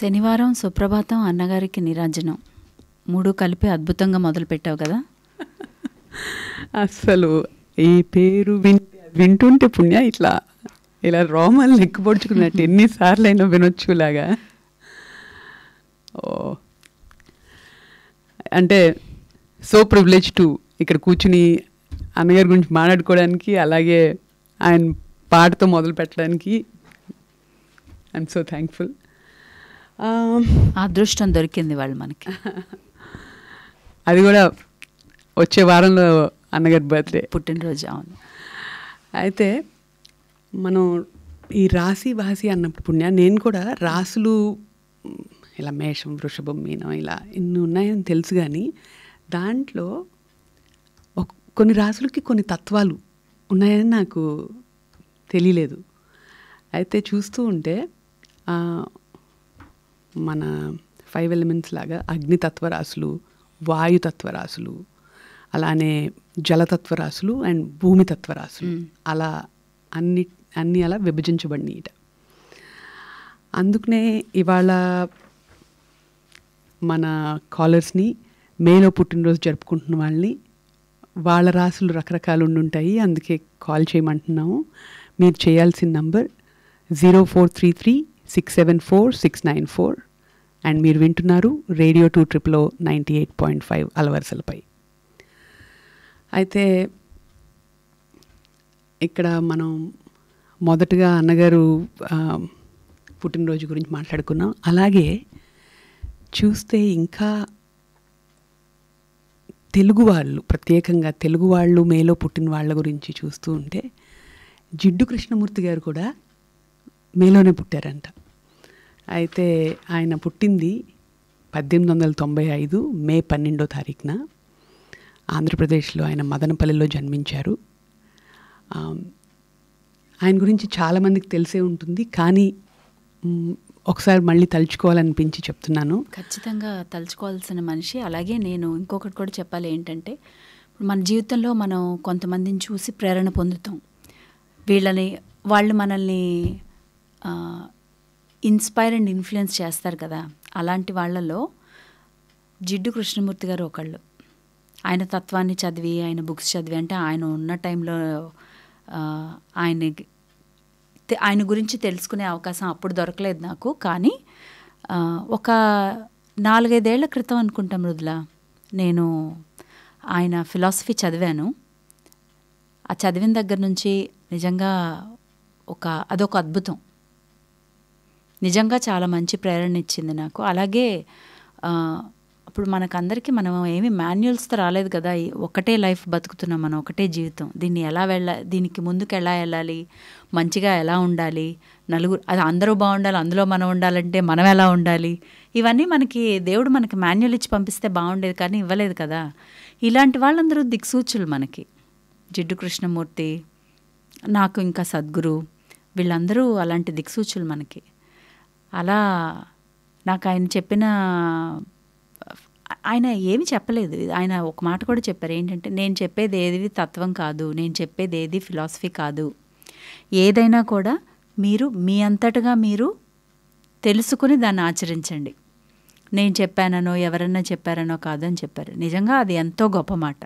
శనివారం సుప్రభాతం అన్నగారికి నిరాజనం మూడు కలిపి అద్భుతంగా మొదలుపెట్టావు కదా అస్సలు ఈ పేరు విన్ వింటుంటే పుణ్య ఇట్లా ఇలా రోమాలు ఎక్కుపొడుచుకున్నట్టు ఎన్నిసార్లు అయినా వినొచ్చులాగా ఓ అంటే సో ప్రివిలేజ్ టు ఇక్కడ కూర్చుని అన్నగారి గురించి మాట్లాడుకోవడానికి అలాగే ఆయన పాటతో మొదలు పెట్టడానికి ఐఎమ్ సో థ్యాంక్ఫుల్ ఆ అదృష్టం దొరికింది వాళ్ళు మనకి అది కూడా వచ్చే వారంలో అన్నగారి బర్త్డే పుట్టినరోజు అవును అయితే మనం ఈ రాశి వాసి అన్నప్పుడు పుణ్య నేను కూడా రాసులు మ్, ఇలా మేషం వృషభం మీనం ఇలా ఇన్ని ఉన్నాయని తెలుసు కానీ దాంట్లో ఒక- కొన్ని రాసులకి కొన్ని తత్వాలు ఉన్నాయని నాకు తెలియలేదు అయితే చూస్తూ ఉంటే ఆ, మన ఫైవ్ ఎలిమెంట్స్ లాగా అగ్నితత్వ రాసులు వాయుతత్వ రాసులు అలానే జలతత్వ రాసులు అండ్ భూమితత్వ రాసులు మ్మ్. అలా అన్ని అన్ని అలా విభజించబడినాయి ఇట అందుకనే ఇవాళ మన కాలర్స్ని మేలో పుట్టినరోజు జరుపుకుంటున్న వాళ్ళని వాళ్ళ రాసులు రకరకాలు ఉండుంటాయి అందుకే కాల్ చేయమంటున్నాము మీరు చేయాల్సిన number zero four three three six seven four six nine four and మీరు వింటున్నారు రేడియో టూ ట్రిప్లో నైంటీ ఎయిట్ పాయింట్ ఫైవ్ అలవరుసలపై అయితే ఇక్కడ మనం మొదటగా అన్నగారు ఆ, పుట్టినరోజు గురించి మాట్లాడుకున్నాం అలాగే చూస్తే ఇంకా తెలుగు వాళ్ళు ప్రత్యేకంగా తెలుగు వాళ్ళు మేలో పుట్టిన వాళ్ళ గురించి చూస్తూ ఉంటే జిడ్డు కృష్ణమూర్తి గారు కూడా మేలోనే పుట్టారంట అయితే ఆయన పుట్టింది పద్దెనిమిది వందల తొంభై ఐదు మే పన్నెండో తారీఖున ఆంధ్రప్రదేశ్లో ఆయన మదనపల్లిలో జన్మించారు ఆమ్, ఆయన గురించి చాలామందికి తెలిసే ఉంటుంది కానీ మ్, ఒకసారి మళ్ళీ తలుచుకోవాలనిపించి చెప్తున్నాను ఖచ్చితంగా తలుచుకోవాల్సిన మనిషి అలాగే నేను ఇంకొకటి కూడా చెప్పాలి ఏంటంటే ఇప్పుడు మన జీవితంలో మనం కొంతమందిని చూసి ప్రేరణ పొందుతాం వీళ్ళని వాళ్ళు మనల్ని ఇన్స్పైర్ అండ్ ఇన్ఫ్లుయెన్స్ చేస్తారు కదా అలాంటి వాళ్ళలో జిడ్డు కృష్ణమూర్తి గారు ఒకళ్ళు ఆయన తత్వాన్ని చదివి ఆయన బుక్స్ చదివి అంటే ఆయన ఉన్న టైంలో ఆ, ఆయన తె- ఆయన గురించి తెలుసుకునే అవకాశం అప్పుడు దొరకలేదు నాకు కానీ ఆ, ఒక నాలుగైదేళ్ల క్రితం అనుకుంటా మృదుల నేను ఆయన ఫిలాసఫీ చదివాను ఆ చదివిన దగ్గర నుంచి నిజంగా ఒక అదొక అద్భుతం నిజంగా చాలా మంచి ప్రేరణ ఇచ్చింది నాకు అలాగే ఆ, ఇప్పుడు మనకందరికీ మనం ఏమి మాన్యువల్స్తో రాలేదు కదా ఈ ఒకటే లైఫ్ బతుకుతున్నాం మనం ఒకటే జీవితం దీన్ని ఎలా వెళ్ళ దీనికి ముందుకు ఎలా వెళ్ళాలి మంచిగా ఎలా ఉండాలి నలుగురు అది అందరూ బాగుండాలి అందులో మనం ఉండాలంటే మనం ఎలా ఉండాలి ఇవన్నీ మనకి దేవుడు మనకి మాన్యువల్ ఇచ్చి పంపిస్తే బాగుండేది కానీ ఇవ్వలేదు కదా ఇలాంటి వాళ్ళందరూ దిక్సూచులు మనకి జిడ్డు కృష్ణమూర్తి నాకు ఇంకా సద్గురు వీళ్ళందరూ అలాంటి దిక్సూచులు మనకి అలా నాకు ఆయన చెప్పిన ఆయన ఏమి చెప్పలేదు ఆయన ఒక మాట కూడా చెప్పారు ఏంటంటే నేను చెప్పేది ఏది తత్వం కాదు నేను చెప్పేది ఏది ఫిలాసఫీ కాదు ఏదైనా కూడా మీరు మీ అంతటగా మీరు తెలుసుకుని దాన్ని ఆచరించండి నేను చెప్పాననో ఎవరన్నా చెప్పారనో కాదు అని చెప్పారు నిజంగా అది ఎంతో గొప్ప మాట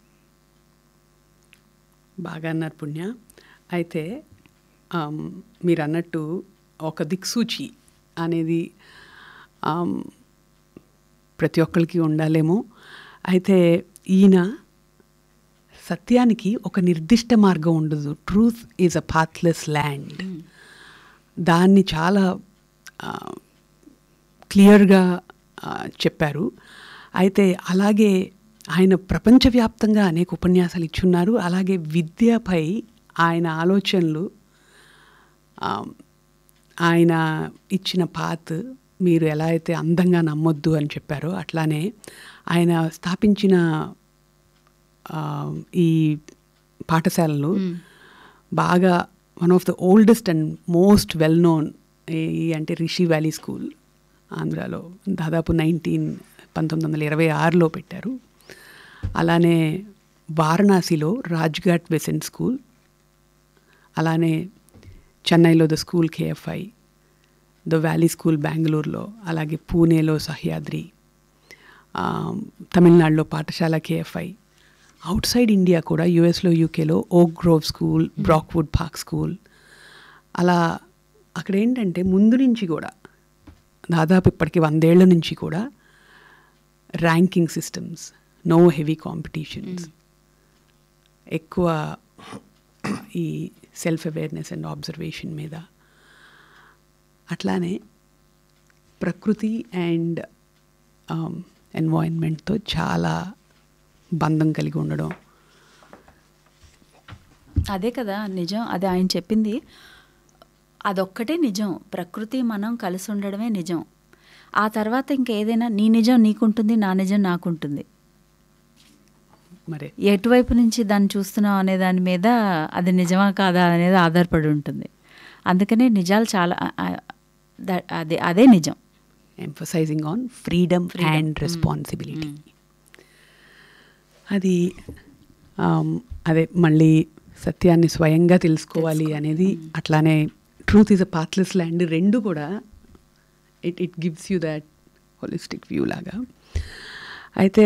బాగా అన్నారు పుణ్య అయితే ఆమ్, మీరు అన్నట్టు ఒక దిక్సూచి అనేది ఆమ్, ప్రతి ఒక్కరికి ఉండాలేమో అయితే ఈయన సత్యానికి ఒక నిర్దిష్ట మార్గం ఉండదు truth is a pathless land దాన్ని చాలా ఆ, క్లియర్గా ఆ, చెప్పారు అయితే అలాగే ఆయన ప్రపంచవ్యాప్తంగా అనేక ఉపన్యాసాలు ఇచ్చున్నారు అలాగే విద్యపై ఆయన ఆలోచనలు ఆ, ఆయన ఇచ్చిన పాత్ మీరు ఎలా అయితే అందంగా నమ్మొద్దు అని చెప్పారో అట్లానే ఆయన స్థాపించిన ఆ, ఈ పాఠశాలలు బాగా one of the oldest and most well known అంటే రిషి వ్యాలీ స్కూల్ ఆంధ్రాలో దాదాపు నైన్టీన్ పంతొమ్మిది వందల ఇరవై ఆరులో పెట్టారు అలానే వారణాసిలో రాజ్ఘాట్ బెసెంట్ స్కూల్ అలానే చెన్నైలో the school KFI the valley school బెంగళూరులో అలాగే పూణేలో సహ్యాద్రి ఆ, తమిళనాడులో పాఠశాల కేఎఫ్ఐ అవుట్ సైడ్ ఇండియా కూడా యుఎస్లో యూకేలో oak grove school brockwood park school అలా అక్కడ ఏంటంటే ముందు నుంచి కూడా దాదాపు ఇప్పటికి వందేళ్ల నుంచి కూడా ranking systems no heavy competitions ఎక్కువ ఈ సెల్ఫ్ అవేర్నెస్ అండ్ ఆబ్జర్వేషన్ మీద అట్లానే ప్రకృతి అండ్ ఎన్వాయిన్మెంట్తో చాలా బంధం కలిగి ఉండడం అదే కదా నిజం అది ఆయన చెప్పింది అదొక్కటే నిజం ప్రకృతి మనం కలిసి ఉండడమే నిజం ఆ తర్వాత ఇంకేదైనా నీ నిజం నీకుంటుంది నా నిజం నాకుంటుంది మరి ఎటువైపు నుంచి దాన్ని చూస్తున్నాం అనే దాని మీద అది నిజమా కాదా అనేది ఆధారపడి ఉంటుంది అందుకనే నిజాలు చాలా ఆ, ఆ, ద- అదే అదే నిజం emphasizing on freedom Freedom. And Mm. Responsibility Mm. అది ఆమ్, అదే మళ్ళీ సత్యాన్ని స్వయంగా తెలుసుకోవాలి తెలుసుకో- అనేది Mm. అట్లానే truth is a pathless land రెండు కూడా it it gives you that holistic view లాగా అయితే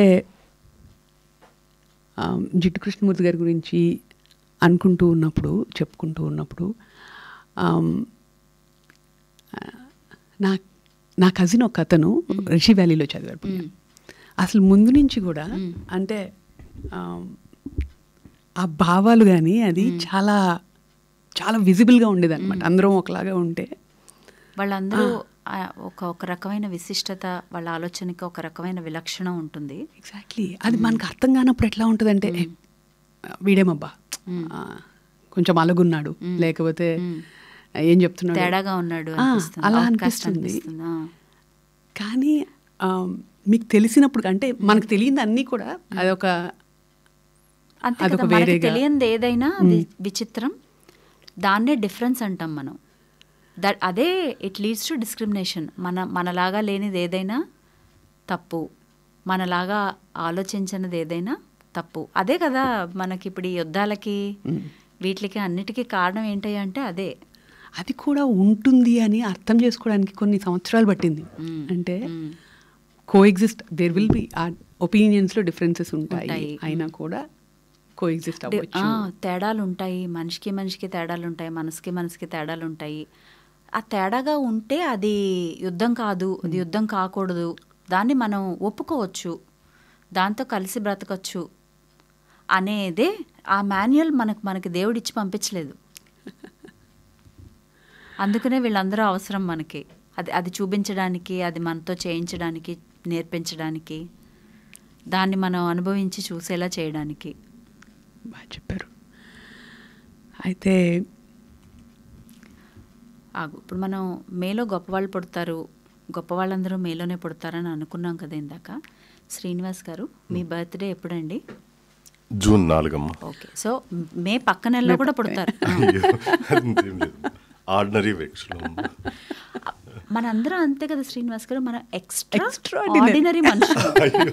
ఆమ్, జిడ్డు కృష్ణమూర్తి గారి గురించి అనుకుంటూ ఉన్నప్పుడు చెప్పుకుంటూ ఉన్నప్పుడు ఆమ్, ఆ, నా నా కజిన్ ఒక అతను రిషి వ్యాలీలో చదివాడు పుణ్య. Mm. అసలు ముందు నుంచి కూడా Mm. అంటే ఆమ్, ఆ భావాలు కానీ అది చాలా చాలా విజిబుల్గా ఉండేది అనమాట అందరం ఒకలాగా ఉంటే వాళ్ళందరూ ఆ, ఒక ఒక రకమైన విశిష్టత వాళ్ళ ఆలోచనకి ఒక రకమైన విలక్షణం ఉంటుంది ఎగ్జాక్ట్లీ అది మనకు అర్థం కానప్పుడు ఎట్లా ఉంటుందంటే "ఏ, వీడేమబ్బా Mm. ఆ, కొంచెం అలగున్నాడు Mm. లేకపోతే Mm. ఏం చెప్తున్నాడు తేడాగా ఉన్నాడు ఆ, అనిపిస్తుంది అలా outcast అనిపిస్తుంది అనిపిస్తుంది. ఆ. కానీ ఆమ్, మీకు తెలిసినప్పుడు అంటే మనకు తెలియంది అన్నీ కూడా అదొక అంతే అదొక కదా మనకి వేరేగా. తెలియంది ఏదైనా వి- విచిత్రం దాన్నే డిఫరెన్స్ అంటాం మనం దట్ అదే ఇట్ లీడ్స్ టు డిస్క్రిమినేషన్ మన మనలాగా లేనిది ఏదైనా తప్పు మనలాగా ఆలోచించినది ఏదైనా తప్పు అదే కదా మనకి ఇప్పుడు ఈ యుద్ధాలకి Mm. వీటికి అన్నిటికీ కారణం ఏంటి అంటే అదే అది కూడా ఉంటుంది అని అర్థం చేసుకోవడానికి కొన్ని సంవత్సరాలు పట్టింది Mm. అంటే Mm. Coexist there will be uh ఒపీనియన్స్లో డిఫరెన్సెస్ ఉంటాయి ఉంటాయి. అయినా కూడా కో ఎగ్జిస్ట్ డి- అవ్వచ్చు ఆ, తేడాలు ఉంటాయి మనిషికి మనిషికి తేడాలు ఉంటాయి మనసుకి మనసుకి తేడాలు ఉంటాయి ఆ తేడాగా ఉంటే అది యుద్ధం కాదు అది యుద్ధం కాకూడదు దాన్ని మనం ఒప్పుకోవచ్చు దాంతో కలిసి బ్రతకచ్చు అనేదే ఆ మాన్యువల్ మనకు మనకి దేవుడిచ్చి పంపించలేదు అందుకనే వీళ్ళందరూ అవసరం మనకి అది అది చూపించడానికి అది మనతో చేయించడానికి నేర్పించడానికి దాన్ని మనం అనుభవించి చూసేలా చేయడానికి బాగా చెప్పారు అయితే ఆగు ఇప్పుడు మనం మేలో గొప్పవాళ్ళు పుడతారు గొప్పవాళ్ళందరూ మేలోనే పుడతారని అనుకున్నాం కదా ఇందాక శ్రీనివాస్ గారు మీ బర్త్డే ఎప్పుడండి జూన్ నాలుగమ్మ ఓకే సో మే పక్క నెలలో కూడా పుడతారు ఆ. అంతేం లేదు ఆర్డినరీ వెక్స్లో మనందరం అంతే కదా శ్రీనివాస్ గారు మనం ఎక్స్ట్రా Extraordinary. ఆర్డినరీ మనుషులు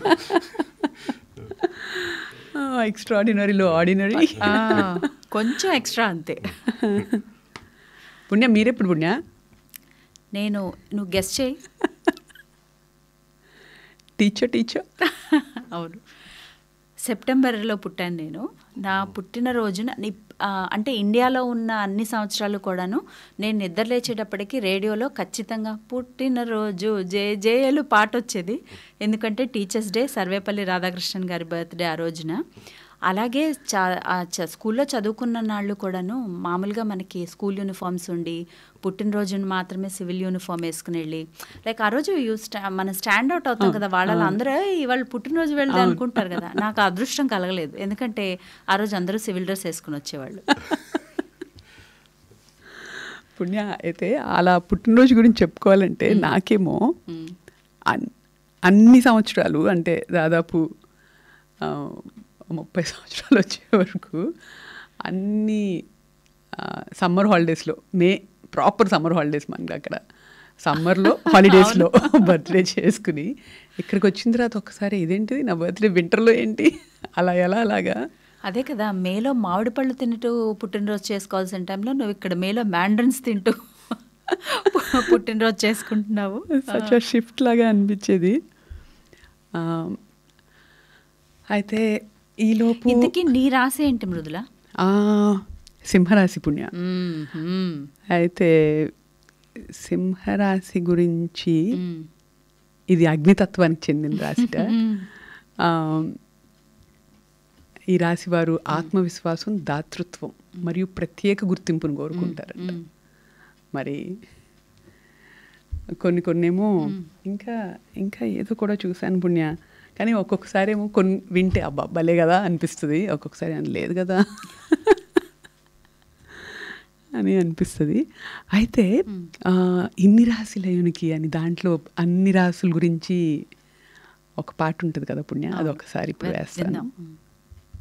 ఎక్స్ట్రాడినరీలో ఆర్డినరీ ఆ, కొంచెం ఎక్స్ట్రా అంతే పుణ్య మీరెప్పుడు పుణ్య నేను నువ్వు గెస్ట్ చేయి టీచర్ టీచర్ అవును సెప్టెంబర్లో పుట్టాను నేను నా పుట్టినరోజున ని- ఆ, అంటే ఇండియాలో ఉన్న అన్ని సంవత్సరాలు కూడాను నేను నిద్ర లేచేటప్పటికి రేడియోలో ఖచ్చితంగా పుట్టినరోజు జే జేయలు పాట వచ్చేది ఎందుకంటే టీచర్స్ డే సర్వేపల్లి రాధాకృష్ణన్ గారి బర్త్డే ఆ రోజున అలాగే చా ఆ చ- స్కూల్లో చదువుకున్న నాళ్ళు కూడాను మామూలుగా మనకి స్కూల్ యూనిఫామ్స్ ఉండి పుట్టినరోజున మాత్రమే సివిల్ యూనిఫామ్ వేసుకుని వెళ్ళి లైక్ ఆ రోజు యూ స్టా మనం స్టాండ్ అవుట్ అవుతాం కదా వాళ్ళ అందరూ వాళ్ళు పుట్టినరోజు వెళ్తే అనుకుంటారు కదా నాకు ఆ అదృష్టం కలగలేదు ఎందుకంటే ఆ రోజు అందరూ సివిల్ డ్రెస్ వేసుకుని వచ్చేవాళ్ళు పుణ్య అయితే అలా పుట్టినరోజు గురించి చెప్పుకోవాలంటే నాకేమో మ్. అన్- అన్ని సంవత్సరాలు అంటే దాదాపు ఆ, ముప్పై సంవత్సరాలు వచ్చే వరకు అన్ని సమ్మర్ హాలిడేస్లో మే ప్రాపర్ సమ్మర్ హాలిడేస్ మనకి అక్కడ సమ్మర్లో హాలిడేస్లో బర్త్డే చేసుకుని ఇక్కడికి వచ్చిన తర్వాత ఒకసారి ఇదేంటిది నా బర్త్డే వింటర్లో ఏంటి అలా ఎలా అలాగా అదే కదా మేలో మామిడి పళ్ళు తింటూ పుట్టినరోజు చేసుకోవాల్సిన టైంలో నువ్వు ఇక్కడ మేలో మ్యాండ్రన్స్ తింటూ పుట్టినరోజు చేసుకుంటున్నావు సచ్ షిఫ్ట్ లాగా అనిపించేది ఆ, అయితే ఈలోపు ఇంతకీ నీ రాసి ఏంటి మృదుల ఆ, సింహరాశి పుణ్య మ్మ్, మ్మ్, అయితే సింహరాశి గురించి మ్మ్. ఇది అగ్నితత్వానికి చెందిన రాశిట మ్మ్. ఆ, ఈ రాశి వారు ఆత్మవిశ్వాసం దాతృత్వం మరియు ప్రత్యేక గుర్తింపును కోరుకుంటారంట మ్మ్. మరి కొన్ని కొన్నేమో ఇంకా ఇంకా ఏదో కూడా చూశాను పుణ్య కానీ ఒక్కొక్కసారి ఏమో కొన్ని వింటే అబ్బా భలే కదా అనిపిస్తుంది ఒక్కొక్కసారి అని లేదు కదా అని అనిపిస్తుంది అయితే ఆ, ఇన్ని రాశులయునికి అని దాంట్లో అన్ని రాసుల గురించి ఒక పాట ఉంటుంది కదా పుణ్య అది ఒకసారి ఇప్పుడు వేస్తాను విందాం.